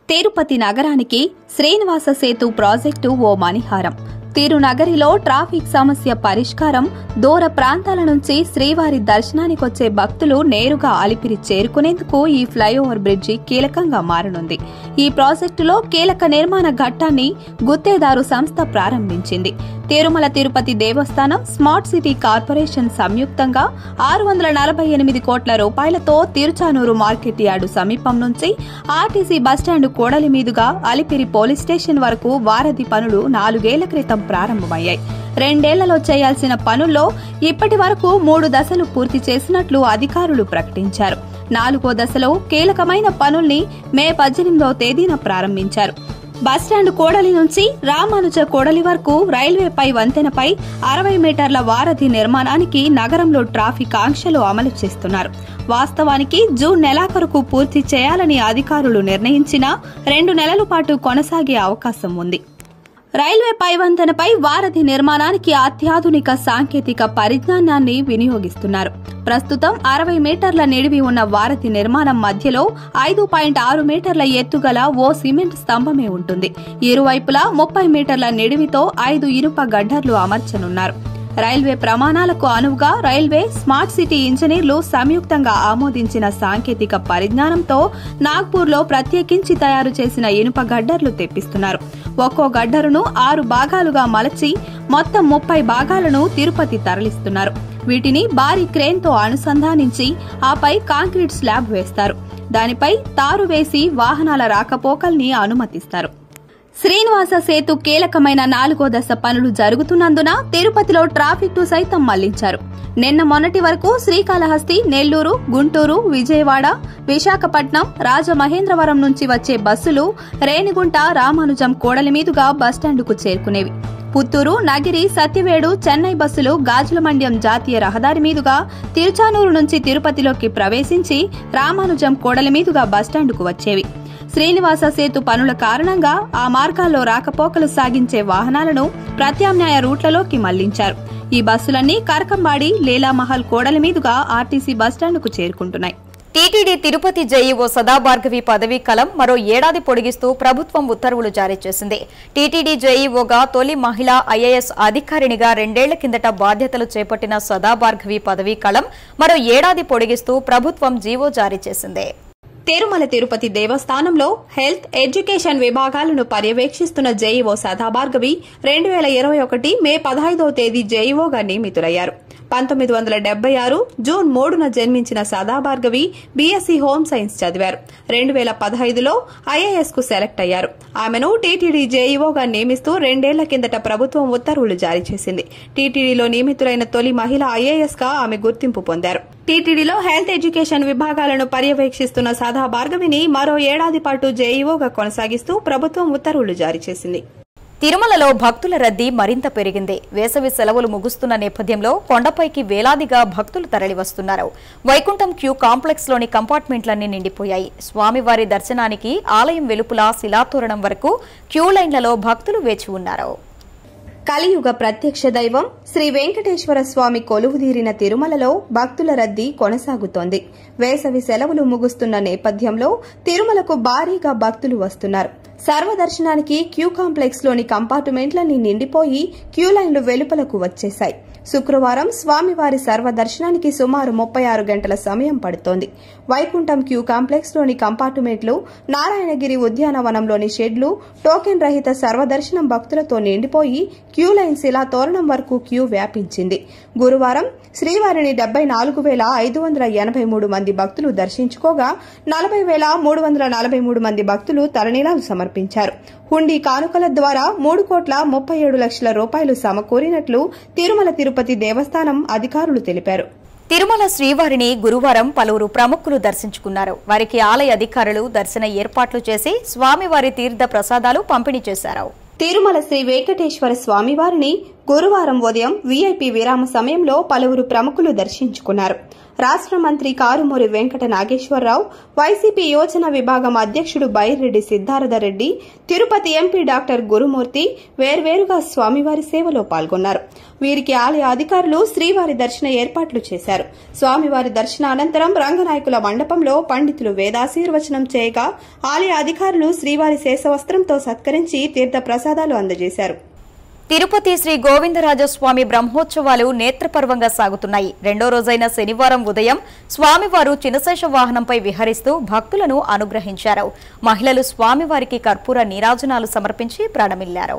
తిరుపతి నగరానికి శ్రీనివాస సేతు ప్రాజెక్టు ఓ మణిహారం తిరునగరిలో ట్రాఫిక్ సమస్య పరిష్కారం దూర ప్రాంతాల నుంచి శ్రీవారి దర్శనానికొచ్చే భక్తులు నేరుగా అలిపిరి చేరుకునేందుకు ఈ ఫ్లైఓవర్ బ్రిడ్జి కీలకంగా మారనుంది ఈ ప్రాజెక్టులో కీలక నిర్మాణ ఘట్టాన్ని గుత్తేదారు సంస్థ ప్రారంభించింది తిరుమల తిరుపతి దేవస్థానం స్మార్ట్ సిటీ కార్పొరేషన్ సంయుక్తంగా ఆరు వందల నలభై ఎనిమిది కోట్ల రూపాయలతో తిరుచానూరు మార్కెట్ యార్డు సమీపం నుంచి ఆర్టీసీ బస్టాండ్ కూడలి మీదుగా అలిపిరి పోలీస్ స్టేషన్ వరకు వారధి పనులు నాలుగేళ్ల క్రితం ప్రారంభమయ్యాయి రెండేళ్లలో చేయాల్సిన పనుల్లో ఇప్పటి వరకు మూడు దశలు పూర్తి చేసినట్లు అధికారులు ప్రకటించారు నాలుగో దశలో కీలకమైన పనుల్ని మే పద్దెనిమిదో తేదీన ప్రారంభించారు బస్టాండ్ కోడలి నుంచి రామానుజ కోడలి వరకు రైల్వేపై వంతెనపై అరవై మీటర్ల వారధి నిర్మాణానికి నగరంలో ట్రాఫిక్ ఆంక్షలు అమలు చేస్తున్నారు వాస్తవానికి జూన్ నెలాఖరుకు పూర్తి చేయాలని అధికారులు నిర్ణయించినా రెండు నెలల పాటు కొనసాగే అవకాశం ఉంది రైల్వే పైవంతెనపై వారధి నిర్మాణానికి అత్యాధునిక సాంకేతిక పరిజ్ఞానాన్ని వినియోగిస్తున్నారు ప్రస్తుతం అరవై మీటర్ల నిడివి ఉన్న వారధి నిర్మాణం మధ్యలో ఐదు పాయింట్ ఆరు మీటర్ల ఎత్తుగల ఓ సిమెంట్ స్తంభమే ఉంటుంది ఇరువైపులా ముప్పై మీటర్ల నిడివితో ఐదు ఇనుప గడ్డర్లు అమర్చనున్నారు రైల్వే ప్రమాణాలకు అనువుగా రైల్వే స్మార్ట్ సిటీ ఇంజనీర్లు సంయుక్తంగా ఆమోదించిన సాంకేతిక పరిజ్ఞానంతో నాగ్పూర్లో ప్రత్యేకించి తయారు చేసిన ఇనుప గడ్డర్లు తెప్పిస్తున్నారు ఒక్కో గడ్డరును ఆరు భాగాలుగా మలచి మొత్తం ముప్పై భాగాలను తిరుపతి తరలిస్తున్నారు వీటిని భారీ క్రేన్తో అనుసంధానించి ఆపై కాంక్రీట్ స్లాబ్ వేస్తారు దానిపై తారు వేసి వాహనాల రాకపోకల్ని అనుమతిస్తారు శ్రీనివాస సేతు కీలకమైన నాలుగో దశ పనులు జరుగుతున్నందున తిరుపతిలో ట్రాఫిక్ ను సైతం మళ్లించారు నిన్న మొన్నటి వరకు శ్రీకాళహస్తి నెల్లూరు గుంటూరు విజయవాడ విశాఖపట్నం రాజమహేంద్రవరం నుంచి వచ్చే బస్సులు రేణిగుంట రామానుజం కోడలి మీదుగా బస్టాండుకు చేరుకునేవి పుత్తూరు నగిరి సత్యవేడు చెన్నై బస్సులు గాజులమండ్యం జాతీయ రహదారి మీదుగా తిరుచానూరు నుంచి తిరుపతిలోకి ప్రవేశించి రామానుజం కోడలి మీదుగా బస్టాండుకు వచ్చేవి శ్రీనివాస సేతు పనుల కారణంగా ఆ మార్గాల్లో రాకపోకలు సాగించే వాహనాలను ప్రత్యామ్నాయ రూట్లలోకి మళ్లించారు ఈ బస్సులన్నీ కరకంబాడి లీలామహల్ కోడలి మీదుగా ఆర్టీసీ బస్టాండుకు చేరుకుంటున్నాయి
టీటీడీ తిరుపతి జేఈఓ సదాభార్గవి పదవీ కాలం మరో ఏడాది పొడిగిస్తూ ప్రభుత్వం ఉత్తర్వులు జారీ చేసింది టీటీడీ జేఈఓగా తొలి మహిళా ఐఏఎస్ అధికారినిగా రెండేళ్ల కిందట బాధ్యతలు చేపట్టిన సదాభార్గవి పదవీ కాలం మరో ఏడాది పొడిగిస్తూ ప్రభుత్వం జీవో జారీ చేసింది
తిరుమల తిరుపతి దేవస్థానంలో హెల్త్ ఎడ్యుకేషన్ విభాగాలను పర్యవేక్షిస్తున్న జేఈఓ సదాభార్గవి రెండు వేల ఇరవై ఒకటి మే పదహైదవ తేదీ జేఈఓగా నియమితులయ్యారు పంతొమ్మిది వందల డెబ్బై ఆరు జూన్ మూడున జన్మించిన సదాభార్గవి బీఎస్సీ హోమ్ సైన్స్ చదివారు రెండు వేల పదహైదులో ఐఏఎస్ కు సెలెక్ట్ అయ్యారు ఆమెను టీటీడీ జేఈఓగా నియమిస్తూ రెండేళ్ల కిందట ప్రభుత్వం ఉత్తర్వులు జారీ చేసింది టీటీడీలో నియమితులైన తొలి మహిళ ఐఏఎస్ గా ఆమె గుర్తింపు పొందారు టీటీడీలో హెల్త్ ఎడ్యుకేషన్ విభాగాలను పర్యవేక్షిస్తున్న సాదా భార్గవిని మరో ఏడాది పాటు జేఈఓగా కొనసాగిస్తూ ప్రభుత్వం ఉత్తర్వులు జారీ చేసింది
తిరుమలలో భక్తుల రద్దీ మరింత పెరిగింది వేసవి సెలవులు ముగుస్తున్న నేపథ్యంలో కొండపైకి వేలాదిగా భక్తులు తరలివస్తున్నారు వైకుంఠం క్యూ కాంప్లెక్స్ లోని కంపార్ట్మెంట్లన్నీ నిండిపోయాయి స్వామివారి దర్శనానికి ఆలయం వెలుపల శిలాతోరణం వరకు క్యూ లైన్లలో భక్తులు వేచి ఉన్నారు
కలియుగ ప్రత్యక్ష దైవం శ్రీ వెంకటేశ్వర స్వామి కొలువుదీరిన తిరుమలలో భక్తుల రద్దీ కొనసాగుతోంది వేసవి సెలవులు ముగుస్తున్న నేపథ్యంలో తిరుమలకు భారీగా భక్తులు వస్తున్నారు సర్వదర్శనానికి క్యూ కాంప్లెక్స్ లోని కంపార్ట్మెంట్లన్నీ నిండిపోయి క్యూ లైన్లు వెలుపలకు వచ్చేశాయి శుక్రవారం స్వామివారి సర్వదర్శనానికి సుమారు ముప్పై ఆరు గంటల సమయం పడుతోంది వైకుంఠం క్యూ కాంప్లెక్స్ లోని కంపార్ట్మెంట్లు నారాయణగిరి ఉద్యానవనంలోని షెడ్లు టోకెన్ రహిత సర్వదర్శనం భక్తులతో నిండిపోయి క్యూ లైన్ శిలా తోరణం వరకు క్యూ వ్యాపించింది గురువారం శ్రీవారిని డెబ్బై నాలుగు వేల ఐదు వందల ఎనభై మూడు మంది భక్తులు దర్శించుకోగా నలభై వేల మూడు వందల నలభై మూడు మంది భక్తులు తలనీలాలు సమర్పించారు హుండీ కానుకల ద్వారా మూడు కోట్ల ముప్పై ఏడు లక్షల రూపాయలు సమకూరినట్లు తిరుమల తిరుపతి దేవస్థానం అధికారులు తెలిపారు
తిరుమల శ్రీవారిని గురువారం పలువురు ప్రముఖులు దర్శించుకున్నారు వారికి ఆలయ అధికారులు దర్శన ఏర్పాట్లు చేసి స్వామివారి తీర్థ ప్రసాదాలు పంపిణీ చేశారు
తిరుమల శ్రీ వెంకటేశ్వర స్వామివారిని గురువారం ఉదయం వీఐపీ విరామ సమయంలో పలువురు ప్రముఖులు దర్శించుకున్నారు రాష్ట్ర మంత్రి కారుమూరి వెంకట నాగేశ్వరరావు వైసీపీ యోజన విభాగం అధ్యక్షుడు బైరెడ్డి సిద్ధార్థరెడ్డి తిరుపతి ఎంపీ డాక్టర్ గురుమూర్తి వేర్వేరుగా స్వామివారి సేవలో పాల్గొన్నారు వీరికి ఆలయ అధికారులు శ్రీవారి దర్శన ఏర్పాట్లు చేశారు స్వామివారి దర్శనానంతరం రంగనాయకుల మండపంలో పండితులు వేదాశీర్వచనం చేయగా ఆలయ అధికారులు శ్రీవారి శేషవస్త్రంతో సత్కరించి తీర్థ ప్రసాదాలు అందజేశారు
తిరుపతి శ్రీ గోవిందరాజస్వామి బ్రహ్మోత్సవాలు నేత్రపర్వంగా సాగుతున్నాయి రెండో రోజైన శనివారం ఉదయం స్వామివారు చినశేష వాహనంపై విహరిస్తూ భక్తులను అనుగ్రహించారు మహిళలు స్వామివారికి కర్పూర నీరాజనాలు సమర్పించి ప్రాణమిల్లారు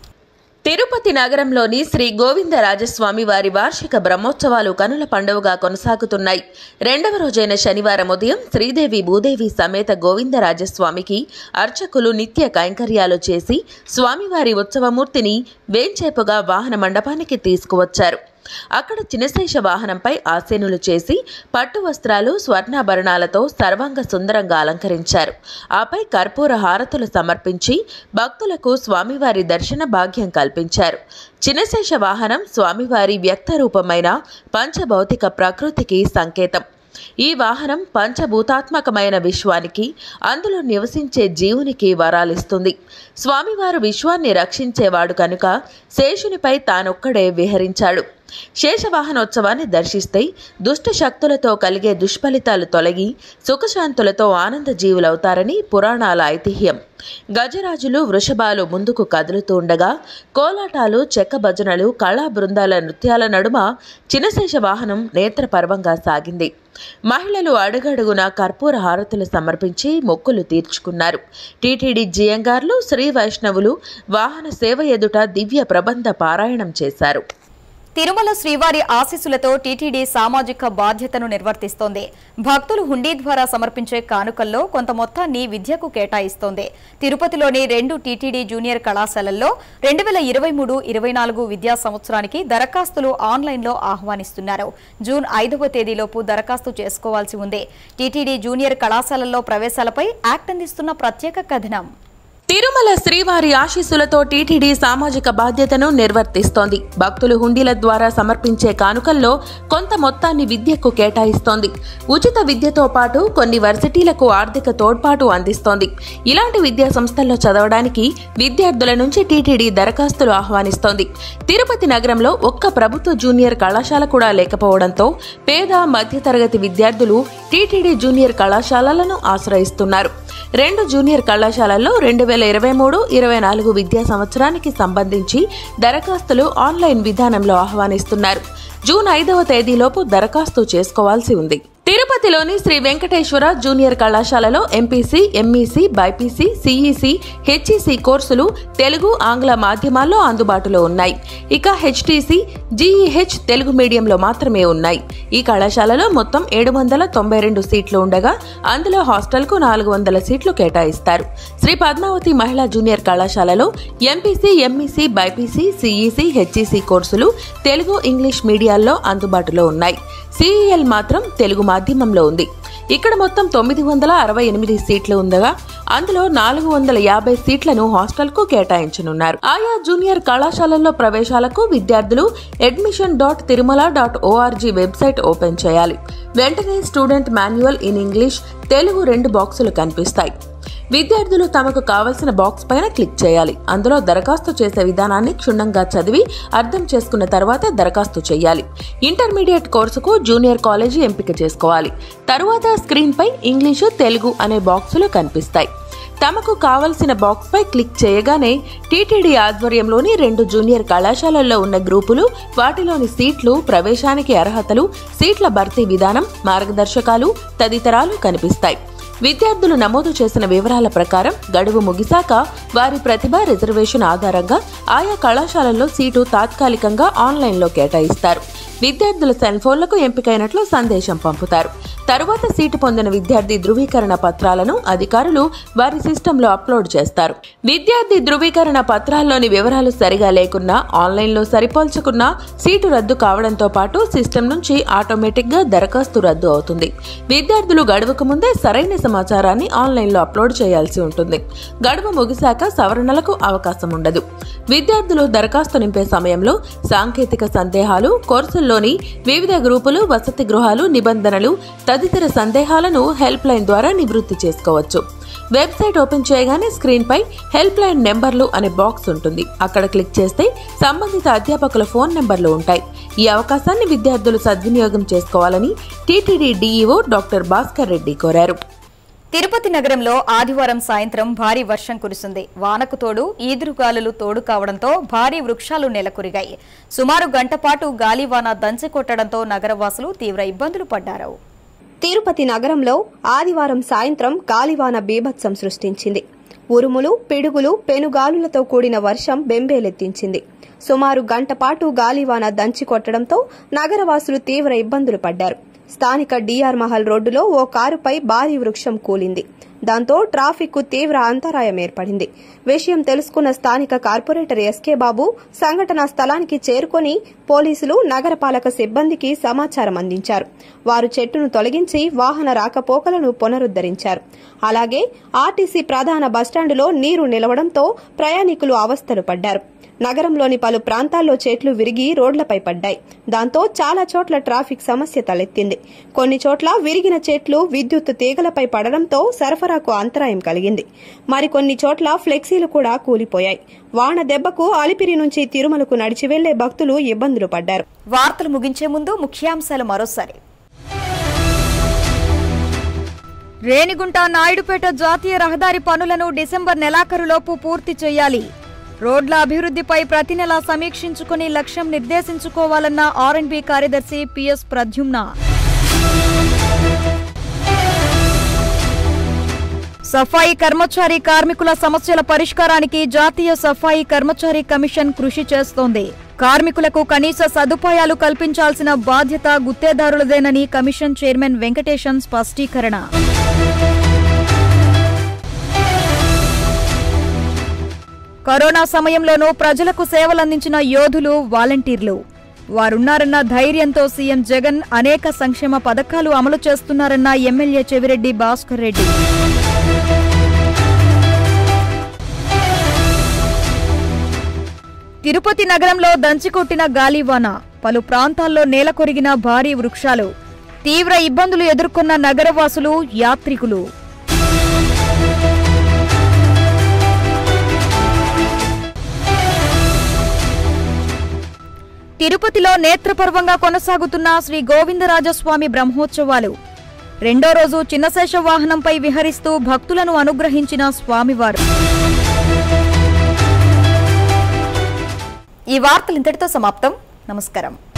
తిరుపతి నగరంలోని శ్రీ గోవిందరాజస్వామి వారి వార్షిక బ్రహ్మోత్సవాలు కనుల పండుగగా కొనసాగుతున్నాయి రెండవ రోజైన శనివారం ఉదయం శ్రీదేవి భూదేవి సమేత గోవిందరాజస్వామికి అర్చకులు నిత్య కైంకర్యాలు చేసి స్వామివారి ఉత్సవమూర్తిని వేంచేపుగా వాహన మండపానికి తీసుకువచ్చారు అక్కడ చినశేష వాహనంపై ఆసీనులు చేసి పట్టు వస్త్రాలు స్వర్ణాభరణాలతో సర్వాంగ సుందరంగా అలంకరించారు ఆపై కర్పూర హారతులు సమర్పించి భక్తులకు స్వామివారి దర్శన భాగ్యం కల్పించారు చినశేష వాహనం స్వామివారి వ్యక్త రూపమైన పంచభౌతిక ప్రకృతికి సంకేతం ఈ వాహనం పంచభూతాత్మకమైన విశ్వానికి అందులో నివసించే జీవునికి వరాలిస్తుంది స్వామివారు విశ్వాన్ని రక్షించేవాడు కనుక శేషునిపై తానొక్కడే విహరించాడు శేషవాహనోత్సవాన్ని దర్శిస్తే దుష్ట శక్తులతో కలిగే దుష్ఫలితాలు తొలగి సుఖశాంతులతో ఆనంద జీవులవుతారని పురాణాల ఐతిహ్యం గజరాజులు వృషభాలు ముందుకు కదులుతూ ఉండగా కోలాటాలు చెక్క భజనలు కళా బృందాల నృత్యాల నడుమ చినశేష వాహనం నేత్రపర్వంగా సాగింది మహిళలు అడుగడుగున కర్పూర హారతులు సమర్పించి మొక్కులు తీర్చుకున్నారు టీటీడీ జియంగార్లు శ్రీ వైష్ణవులు వాహన సేవ ఎదుట దివ్య ప్రబంధ పారాయణం చేశారు
తిరుమల శ్రీవారి ఆశీస్సులతో టీటీడీ సామాజిక బాధ్యతను నిర్వర్తిస్తోంది భక్తులు హుండీ ద్వారా సమర్పించే కానుకల్లో కొంత మొత్తాన్ని విద్యకు కేటాయిస్తోంది తిరుపతిలోని రెండు టీటీడీ జూనియర్ కళాశాలల్లో రెండు వేల ఇరవై మూడు ఇరవై నాలుగు విద్యా సంవత్సరానికి దరఖాస్తులు ఆన్లైన్లో ఆహ్వానిస్తున్నారు జూన్ ఐదవ తేదీలోపు దరఖాస్తు చేసుకోవాల్సి ఉంది టీటీడీ జూనియర్ కళాశాలల్లో ప్రవేశాలపై యాక్ట్ అందిస్తున్న ప్రత్యేక కథనం
తిరుమల శ్రీవారి ఆశీస్సులతో టీటీడీ సామాజిక బాధ్యతను నిర్వర్తిస్తోంది భక్తులు హుండీల ద్వారా సమర్పించే కానుకల్లో కొంత మొత్తాన్ని విద్యకు కేటాయిస్తోంది ఉచిత విద్యతో పాటు కొన్ని వర్సిటీలకు ఆర్థిక తోడ్పాటు అందిస్తోంది ఇలాంటి విద్యా సంస్థల్లో చదవడానికి విద్యార్థుల నుంచి టీటీడీ దరఖాస్తులు ఆహ్వానిస్తోంది తిరుపతి నగరంలో ఒక్క ప్రభుత్వ జూనియర్ కళాశాల కూడా లేకపోవడంతో పేద మధ్యతరగతి విద్యార్థులు టీటీడీ జూనియర్ కళాశాలలను ఆశ్రయిస్తున్నారు రెండు జూనియర్ కళాశాలల్లో రెండు వేల ఇరవై మూడు ఇరవై నాలుగు విద్యా సంవత్సరానికి సంబంధించి దరఖాస్తులు ఆన్లైన్ విధానంలో ఆహ్వానిస్తున్నారు జూన్ ఐదవ తేదీలోపు దరఖాస్తు చేసుకోవాల్సి ఉంది తిరుపతిలోని శ్రీ వెంకటేశ్వర జూనియర్ కళాశాలలో MPC MEC BiPC CEC HEC కోర్సులు తెలుగు ఆంగ్ల మాధ్యమాల్లో అందుబాటులో ఉన్నాయి ఇక హెచ్టీసీ జీఈహెచ్ తెలుగు మీడియంలో మాత్రమే ఉన్నాయి ఈ కళాశాలలో మొత్తం ఏడు వందల తొంభై రెండు సీట్లు ఉండగా అందులో హాస్టల్కు నాలుగు వందల సీట్లు కేటాయిస్తారు శ్రీ పద్మావతి మహిళా జూనియర్ కళాశాలలో MPC MEC BiPC CEC HEC కోర్సులు తెలుగు ఇంగ్లీష్ మీడియాల్లో అందుబాటులో ఉన్నాయి సిఈఎల్ మాత్రం తెలుగు మాధ్యమంలో ఉంది ఇక్కడ మొత్తం తొమ్మిది వందల అరవై ఎనిమిది సీట్లు ఉండగా అందులో నాలుగు వందల యాభై సీట్లను హాస్టల్కు కేటాయించనున్నారు ఆయా జూనియర్ కళాశాలల్లో ప్రవేశాలకు విద్యార్థులు admission dot Tirumala dot ORG website open చేయాలి వెంటనే student manual in English Telugu రెండు బాక్సులు కనిపిస్తాయి విద్యార్థులు తమకు కావలసిన బాక్స్ పైన క్లిక్ చేయాలి అందులో దరఖాస్తు చేసే విధానాన్ని క్షుణ్ణంగా చదివి అర్థం చేసుకున్న తర్వాత దరఖాస్తు చేయాలి ఇంటర్మీడియట్ కోర్సుకు జూనియర్ కాలేజీ ఎంపిక చేసుకోవాలి తరువాత స్క్రీన్ పై ఇంగ్లీషు తెలుగు అనే బాక్సులు కనిపిస్తాయి తమకు కావలసిన బాక్స్ పై క్లిక్ చేయగానే టీటీడీ ఆధ్వర్యంలోని రెండు జూనియర్ కళాశాలల్లో ఉన్న గ్రూపులు వాటిలోని సీట్లు ప్రవేశానికి అర్హతలు సీట్ల భర్తీ విధానం మార్గదర్శకాలు తదితరాలు కనిపిస్తాయి విద్యార్థులు నమోదు చేసిన వివరాల ప్రకారం గడువు ముగిశాక వారి ప్రతిభ రిజర్వేషన్ ఆధారంగా ఆయా కళాశాలల్లో సీటు తాత్కాలికంగా ఆన్లైన్లో కేటాయిస్తారు విద్యార్థుల సెల్ ఫోన్లకు ఎంపికైనట్లు సందేశం పంపుతారు తరువాత సీటు పొందిన విద్యార్థి ధృవీకరణ పత్రాలను అధికారులు వారి సిస్టంలో అప్లోడ్ చేస్తారు విద్యార్థి ధృవీకరణ పత్రాల్లోని వివరాలు సరిగా లేకున్నా ఆన్లైన్లో సరిపోల్చుకున్నా సీటు రద్దు కావడంతో పాటు సిస్టమ్ నుంచి ఆటోమేటిక్ గా దరఖాస్తు రద్దు అవుతుంది విద్యార్థులు గడువుకు ముందే సరైన సమాచారాన్ని ఆన్లైన్లో అప్లోడ్ చేయాల్సి ఉంటుంది గడువు ముగిశాక సవరణలకు అవకాశం ఉండదు విద్యార్థులు దరఖాస్తు నింపే సమయంలో సాంకేతిక సందేహాలు కోర్సుల్లోని వివిధ గ్రూపులు వసతి గృహాలు నిబంధనలు తదితర సందేహాలను హెల్ప్ లైన్ ద్వారా నివృత్తి చేసుకోవచ్చు వెబ్సైట్ ఓపెన్ చేయగానే స్క్రీన్ పై హెల్ప్ లైన్ నెంబర్లు అనే బాక్స్ ఉంటుంది అక్కడ క్లిక్ చేస్తే సంబంధిత అధ్యాపకుల ఫోన్ నెంబర్లు ఉంటాయి ఈ అవకాశాన్ని విద్యార్థులు సద్వినియోగం చేసుకోవాలని TTD DEO doctor Bhaskar Reddy కోరారు
తిరుపతి నగరంలో ఆదివారం సాయంత్రం భారీ వర్షం కురిసింది వానకు తోడు ఈదురుగాలులు తోడు కావడంతో భారీ వృక్షాలు నెలకొరిగాయి సుమారు గంట పాటు గాలివాన దంచికొట్టడంతో నగరవాసులు తీవ్ర ఇబ్బందులు పడ్డారు
తిరుపతి నగరంలో ఆదివారం సాయంత్రం గాలివాన బీభత్సం సృష్టించింది ఉరుములు పిడుగులు పెనుగాలులతో కూడిన వర్షం బెంబేలెత్తించింది సుమారు గంట పాటు గాలివాన దంచి కొట్టడంతో నగరవాసులు తీవ్ర ఇబ్బందులు పడ్డారు స్థానిక డిఆర్ మహల్ రోడ్డులో ఓ కారుపై భారీ వృక్షం కూలింది దాంతో ట్రాఫిక్ కు తీవ్ర అంతరాయం ఏర్పడింది విషయం తెలుసుకున్న స్థానిక కార్పొరేటర్ ఎస్కే బాబు సంఘటనా స్థలానికి చేరుకొని పోలీసులు నగరపాలక సిబ్బందికి సమాచారం అందించారు వారు చెట్టును తొలగించి వాహన రాకపోకలను పునరుద్దరించారు అలాగే ఆర్టీసీ ప్రధాన బస్టాండులో నీరు నిలవడంతో ప్రయాణికులు అవస్థలు పడ్డారు నగరంలోని పలు ప్రాంతాల్లో చెట్లు విరిగి రోడ్లపై పడ్డాయి దాంతో చాలా చోట్ల ట్రాఫిక్ సమస్య తలెత్తింది కొన్ని చోట్ల విరిగిన చెట్లు విద్యుత్ తీగలపై పడడంతో సరఫరాకు అంతరాయం కలిగింది మరికొన్ని చోట్ల ఫ్లెక్సీలు కూడా కూలిపోయాయి వాన దెబ్బకు అలిపిరి నుంచి తిరుమలకు నడిచి వెళ్లే భక్తులు ఇబ్బందులు పడ్డారు
వార్తలు ముగించే ముందు ముఖ్యాంశాలు మరోసారి రేణిగుంట నాయుడుపేట జాతీయ రహదారి పనులను డిసెంబర్ నెలాఖరులోపు పూర్తి చేయాలి రోడ్ల అభివృద్ధిపై ప్రతి నెలా సమీక్షించుకుని లక్ష్యం నిర్దేశించుకోవాలన్న ఆర్ఎండ్బి కార్యదర్శి పిఎస్ ప్రద్యుమ్న సఫాయి కర్మచారి కార్మికుల సమస్యల పరిష్కారానికి జాతీయ సఫాయి కర్మచారి కమిషన్ కృషి చేస్తోంది కార్మికులకు కనీస సదుపాయాలు కల్పించాల్సిన బాధ్యత గుత్తేదారులదేనని కమిషన్ చైర్మన్ వెంకటేశన్ స్పష్టీకరణ కరోనా సమయంలోనూ ప్రజలకు సేవలందించిన యోధులు వాలంటీర్లు వారున్నారన్న ధైర్యంతో సీఎం జగన్ అనేక సంక్షేమ పథకాలు అమలు చేస్తున్నారన్న ఎమ్మెల్యే చెవిరెడ్డి భాస్కర్ రెడ్డి తిరుపతి నగరంలో దంచికొట్టిన గాలివాన పలు ప్రాంతాల్లో నేలకొరిగిన భారీ వృక్షాలు తీవ్ర ఇబ్బందులు ఎదుర్కొన్న నగరవాసులు యాత్రికులు తిరుపతిలో నేత్రపర్వంగా కొనసాగుతున్న శ్రీ గోవిందరాజస్వామి బ్రహ్మోత్సవాలు రెండో రోజు చిన్నశేష వాహనంపై విహరిస్తూ భక్తులను అనుగ్రహించిన స్వామివారు ఈ వార్తలు ఇంతటితో సమాప్తం నమస్కారం